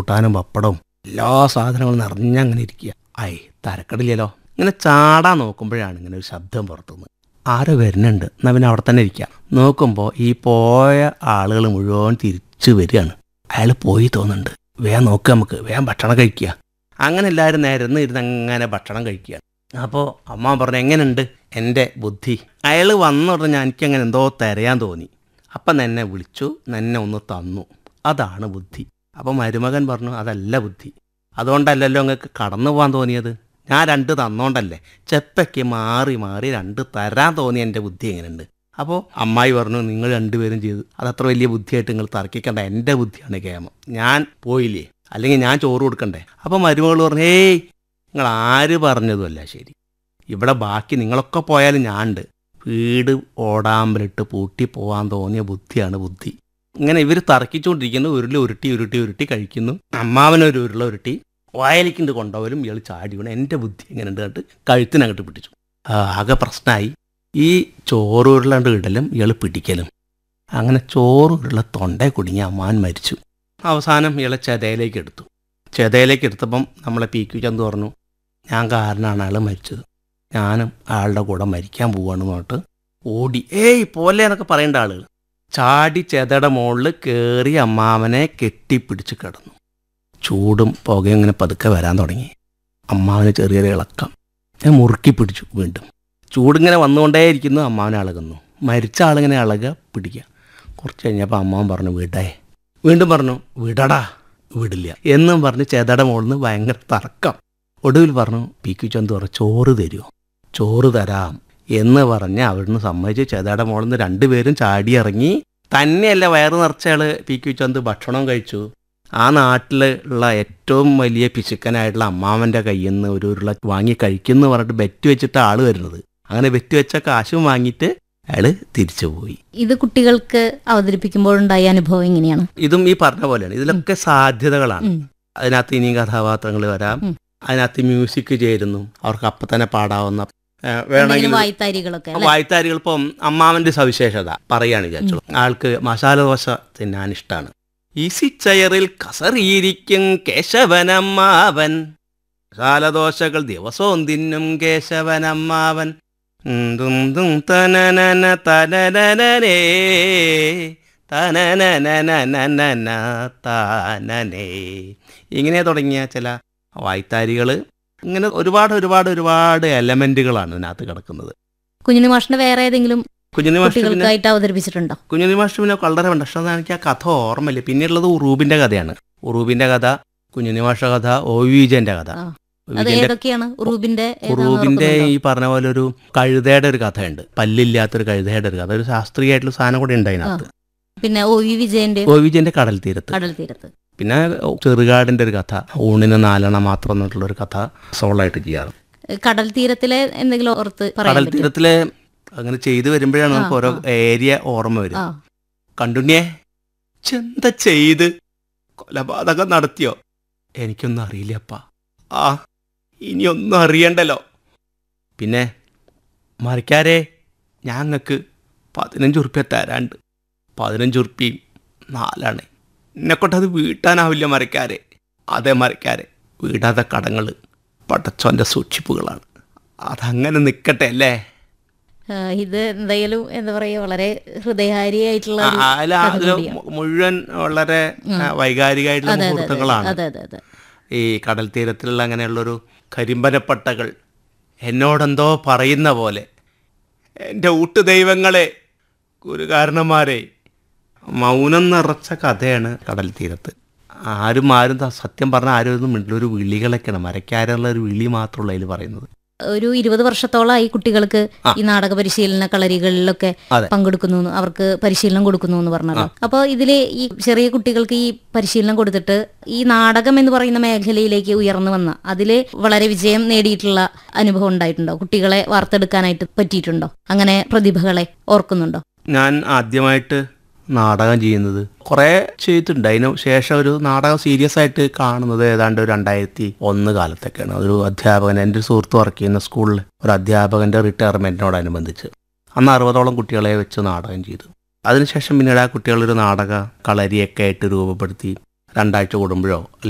കൂട്ടാനും പപ്പടവും എല്ലാ സാധനങ്ങളും നിറഞ്ഞങ്ങനെ ഇരിക്കുക ആയി തരക്കടില്ലല്ലോ ഇങ്ങനെ ചാടാൻ നോക്കുമ്പോഴാണ് ഇങ്ങനെ ഒരു ശബ്ദം പുറത്തുനിന്ന് ആരോ വരുന്നുണ്ട് എന്നാൽ പിന്നെ അവിടെ തന്നെ ഇരിക്കാം നോക്കുമ്പോൾ ഈ പോയ ആളുകൾ മുഴുവൻ തിരിച്ചു വരികയാണ് അയാൾ പോയി തോന്നുന്നുണ്ട് വേഗം നോക്കുക നമുക്ക് വേഗം ഭക്ഷണം കഴിക്കുക അങ്ങനെ എല്ലാവരും നേരം ഇരുന്ന് അങ്ങനെ ഭക്ഷണം കഴിക്കുകയാണ് അപ്പോൾ അമ്മ പറഞ്ഞു എങ്ങനെയുണ്ട് എൻ്റെ ബുദ്ധി അയാൾ വന്ന ഉടനെ ഞാൻ എനിക്കങ്ങനെ എന്തോ തിരയാൻ തോന്നി അപ്പം എന്നെ വിളിച്ചു എന്നെ ഒന്ന് തന്നു അതാണ് ബുദ്ധി അപ്പോൾ മരുമകൻ പറഞ്ഞു അതല്ല ബുദ്ധി അതുകൊണ്ടല്ലല്ലോ നിങ്ങൾക്ക് കടന്നു പോകാൻ തോന്നിയത് ഞാൻ രണ്ട് തന്നോണ്ടല്ലേ ചെപ്പയ്ക്ക് മാറി മാറി രണ്ട് തരാൻ തോന്നിയ എൻ്റെ ബുദ്ധി എങ്ങനെയുണ്ട് അപ്പോൾ അമ്മായി പറഞ്ഞു നിങ്ങൾ രണ്ടുപേരും ചെയ്തു അതത്ര വലിയ ബുദ്ധിയായിട്ട് നിങ്ങൾ തർക്കിക്കണ്ട എൻ്റെ ബുദ്ധിയാണ് കേമം ഞാൻ പോയില്ലേ അല്ലെങ്കിൽ ഞാൻ ചോറ് കൊടുക്കണ്ടേ അപ്പോൾ മരുമകൾ പറഞ്ഞു ഏയ് നിങ്ങൾ ആര് പറഞ്ഞതുമല്ല ശരി ഇവിടെ ബാക്കി നിങ്ങളൊക്കെ പോയാലും ഞാനുണ്ട് വീട് ഓടാമ്പലിട്ട് പൂട്ടി പോകാൻ തോന്നിയ ബുദ്ധിയാണ് ബുദ്ധി ഇങ്ങനെ ഇവർ തർക്കിച്ചുകൊണ്ടിരിക്കുന്നു ഉരുളി ഉരുട്ടി ഉരുട്ടി ഉരുട്ടി കഴിക്കുന്നു അമ്മാവനൊരു ഉരുള ഉരുട്ടി വായലിക്കിണ്ട് കൊണ്ടുപോലും ഇയാൾ ചാടി വീണ് എൻ്റെ ബുദ്ധി എങ്ങനെ ഉണ്ട് കണ്ടിട്ട് കഴുത്തിനകത്ത് പിടിച്ചു ആ, ആകെ പ്രശ്നമായി ഈ ചോറ് ഉരുളണ്ട് ഇടലും ഇയാൾ പിടിക്കലും അങ്ങനെ ചോറ് ഉരുള തൊണ്ടേ കുടുങ്ങി അമ്മാവൻ മരിച്ചു അവസാനം ഇയാളെ ചെതയിലേക്ക് എടുത്തു ചെതയിലേക്ക് എടുത്തപ്പം നമ്മളെ പി ക്യു ചന്ത് പറഞ്ഞു ഞാൻ കാരണമാണ് അയാൾ മരിച്ചത് ഞാനും അയാളുടെ കൂടെ മരിക്കാൻ പോവാണെന്ന് പറഞ്ഞിട്ട് ഓടി ഏയ് പോലെ എന്നൊക്കെ പറയേണ്ട ആളുകൾ ചാടി ചെതയുടെ മുകളിൽ കയറി അമ്മാവനെ കെട്ടിപ്പിടിച്ച് കിടന്നു ചൂടും പുകയും ഇങ്ങനെ പതുക്കെ വരാൻ തുടങ്ങി അമ്മാവന് ചെറിയൊരു ഇളക്കം ഞാൻ മുറുക്കി പിടിച്ചു വീണ്ടും ചൂടിങ്ങനെ വന്നുകൊണ്ടേയിരിക്കുന്നു അമ്മാവനെ അളകുന്നു മരിച്ച ആളിങ്ങനെ അളകുക പിടിക്കുക കുറച്ച് കഴിഞ്ഞപ്പോൾ അമ്മാവൻ പറഞ്ഞു വിടേ വീണ്ടും പറഞ്ഞു വിടടാ വിടില്ല എന്നും പറഞ്ഞ് ചേതയുടെ മുകളിൽ നിന്ന് ഭയങ്കര തർക്കം ഒടുവിൽ പറഞ്ഞു പി ക്യു ചന്തു പറഞ്ഞു ചോറ് തരുമോ ചോറ് തരാം എന്ന് പറഞ്ഞ് അവിടുന്ന് സമ്മതിച്ച് ചേതയുടെ മുകളിൽ നിന്ന് രണ്ടുപേരും ചാടി ഇറങ്ങി തന്നെയല്ല വയറ് നിറച്ചയാൾ പി ക്യു ചന്ത് ഭക്ഷണം കഴിച്ചു ആ നാട്ടിൽ ഉള്ള ഏറ്റവും വലിയ പിശുക്കനായിട്ടുള്ള അമ്മാവൻ്റെ കയ്യിൽ നിന്ന് ഒരു ഉരുള വാങ്ങി കഴിക്കുന്നു പറഞ്ഞിട്ട് ബെറ്റ് വെച്ചിട്ട് ആൾ വരുന്നത് അങ്ങനെ ബെറ്റ് വെച്ച കാശും വാങ്ങിയിട്ട് അയാൾ തിരിച്ചു പോയി ഇത് കുട്ടികൾക്ക് അവതരിപ്പിക്കുമ്പോഴുണ്ടായ അനുഭവം എങ്ങനെയാണ് ഇതും ഈ പറഞ്ഞ പോലെയാണ് ഇതിലൊക്കെ സാധ്യതകളാണ് ഉം. അതിനകത്ത് ഇനിയും കഥാപാത്രങ്ങൾ വരാം ഉം. അതിനകത്ത് മ്യൂസിക് ചേരുന്നു അവർക്ക് അപ്പം തന്നെ പാടാവുന്ന ഏ, എന്തെങ്കിലും വേണമെങ്കിൽ വായ്ത്താരികളൊക്കെ അല്ലേ? വായ്ത്താരികൾ ഇപ്പം അമ്മാവന്റെ സവിശേഷത പറയാണ് വിചാരിച്ചോളൂ ആൾക്ക് മസാല ദോശ തിന്നാൻ ഇഷ്ടമാണ് ഈസി ചെയറിൽ കസറിയിരിക്കും കേശവനമ്മാവൻ മസാല ദോശകൾ ദിവസവും തിന്നും കേശവനമ്മാവൻ ഉം ദും ദും തനനന തനനനനേ തനനനനനനന താനനേ ഇങ്ങനെ തുടങ്ങിയ ചില വായ്ത്താരികൾ ഇങ്ങനെ ഒരുപാട് ഒരുപാട് ഒരുപാട് എലമെന്റുകളാണ് ഇതിനകത്ത് കിടക്കുന്നത് കുഞ്ഞിന് മാഷിന്റെ വേറെ ഏതെങ്കിലും കുഞ്ഞുണ്ണി മാഷ് പിന്നെ കുട്ടികൾക്കായിട്ട് അവതരിപ്പിച്ചിട്ടുണ്ടോ കുഞ്ഞുണ്ണി മാഷ് പിന്നെ വളരെ ഉണ്ട് പക്ഷെ അത് എനിക്ക് ആ കഥ ഓർമ്മയില്ല പിന്നെയുള്ളത് ഉറൂബിന്റെ കഥയാണ് ഉറൂബിന്റെ കഥ കുഞ്ഞുണ്ണി മാഷ കഥ ഒ വി വിജയന്റെ കഥ ആ. ഒ. അത് വിജയന്റെ ഏതൊക്കെയാണ് ഉറൂബിന്റെ ഏതാണെന്ന് ഉറൂബിന്റെ ഓർക്കുന്നുണ്ടോ? ഈ പറഞ്ഞ പോലെ ഒരു കഴുതയുടെ ഒരു കഥയുണ്ട് പല്ലില്ലാത്തൊരു കഴുതയുടെ ഒരു കഥ ഒരു ശാസ്ത്രീയമായിട്ടുള്ള സാധനം കൂടെ ഉണ്ട് അതിനകത്ത് പിന്നെ ഒ വി വിജയന്റെ ഒ വി വിജയന്റെ കടൽ തീരത്ത് കടൽ തീരത്ത് പിന്നെ ചെറുകാടിന്റെ ഒരു കഥ ഊണിന് നാലെണ്ണ മാത്രം എന്നുള്ള ഒരു കഥ സോളായിട്ട് ചെയ്യാറ് കടൽ തീരത്തിലെ എന്തെങ്കിലും ഓർത്ത് പറയാൻ കടൽ പറ്റുമോ? തീരത്തിലെ അങ്ങനെ ചെയ്തു വരുമ്പോഴാണ് നമുക്ക് ആ, ഓരോ ഏരിയ ഓർമ്മ വരും ആ കണ്ടുണ്ണിയേ ചെന്ത ചെയ്ത് കൊലപാതകം നടത്തിയോ എനിക്കൊന്നും അറിയില്ലപ്പാ ആ ഇനിയൊന്നും അറിയണ്ടല്ലോ പിന്നെ മറിക്കാരെ ഞങ്ങൾക്ക് പതിനഞ്ച് ഉറുപ്പ്യ തരാണ്ട് പതിനഞ്ച് ഉറുപ്പ്യയും നാലാണ് എന്നെക്കൊണ്ടത് വീട്ടാനാവില്ല മറിക്കാരെ അതെ മറിക്കാരെ വീടാത്ത കടങ്ങൾ പടച്ചോൻ്റെ സൂക്ഷിപ്പുകളാണ് അതങ്ങനെ നിൽക്കട്ടെ അല്ലേ ആ, ഇത് എന്തായാലും എന്താ പറയാ വളരെ ഹൃദയഹാരിയായിട്ടുള്ള ഒരു ആ, അല്ല കഥ അതില് കൂടിയാണ്. മു- മുഴുവൻ വളരെ ആ, വൈകാരികമായിട്ടുള്ള അതെ അതെ അതെ മുഹൂർത്തങ്ങളാണ് അതെ അതെ അതെ ഈ കടൽ തീരത്തിലുള്ള അങ്ങനെയുള്ളൊരു കരിമ്പനപ്പട്ടകൾ എന്നോടെന്തോ പറയുന്ന പോലെ എൻ്റെ ഊട്ടുദൈവങ്ങളെ ഗുരുകാരണന്മാരെ മൗനം നിറച്ച കഥയാണ് കടൽ തീരത്ത് ആരും ആരും ത- സത്യം പറഞ്ഞാൽ ആരും ഒന്നും മിണ്ടില്ല ഒരു വിളികളൊക്കെയാണ് മരക്കാരുള്ള ഒരു വിളി മാത്രമുള്ള അതിൽ പറയുന്നത് ഒരു ഇരുപത് വർഷത്തോളമായി കുട്ടികൾക്ക് ആ. ഈ നാടക പരിശീലന കളരികളിലൊക്കെ അതെ. പങ്കെടുക്കുന്നു എന്ന് അവർക്ക് പരിശീലനം കൊടുക്കുന്നു എന്ന് പറഞ്ഞല്ലോ അപ്പോൾ ഇതില് ഈ ചെറിയ കുട്ടികൾക്ക് ഈ പരിശീലനം കൊടുത്തിട്ട് ഈ നാടകം എന്ന് പറയുന്ന മേഖലയിലേക്ക് ഉയർന്നു വന്ന അതില് വളരെ വിജയം നേടിയിട്ടുള്ള അനുഭവം ഉണ്ടായിട്ടുണ്ടോ കുട്ടികളെ വാർത്തെടുക്കാനായിട്ട് പറ്റിയിട്ടുണ്ടോ അങ്ങനെ പ്രതിഭകളെ ഓർക്കുന്നുണ്ടോ ഞാൻ ആദ്യമായിട്ട് നാടകം ചെയ്യുന്നത് കുറേ ചെയ്തിട്ടുണ്ട് അതിന് ശേഷം ഒരു നാടകം സീരിയസ് ആയിട്ട് കാണുന്നത് ഏതാണ്ട് ഒരു രണ്ടായിരത്തി ഒന്ന് കാലത്തൊക്കെയാണ് ഒരു അധ്യാപകൻ എൻ്റെ ഒരു സുഹൃത്ത് വർക്ക് ചെയ്യുന്ന സ്കൂളിൽ ഒരു അധ്യാപകൻ്റെ റിട്ടയർമെൻറ്റിനോടനുബന്ധിച്ച് അന്ന് അറുപതോളം കുട്ടികളെ വെച്ച് നാടകം ചെയ്തു അതിനുശേഷം പിന്നീട് ആ കുട്ടികളൊരു നാടക കളരിയൊക്കെ ആയിട്ട് രൂപപ്പെടുത്തി രണ്ടാഴ്ച കൂടുമ്പോഴോ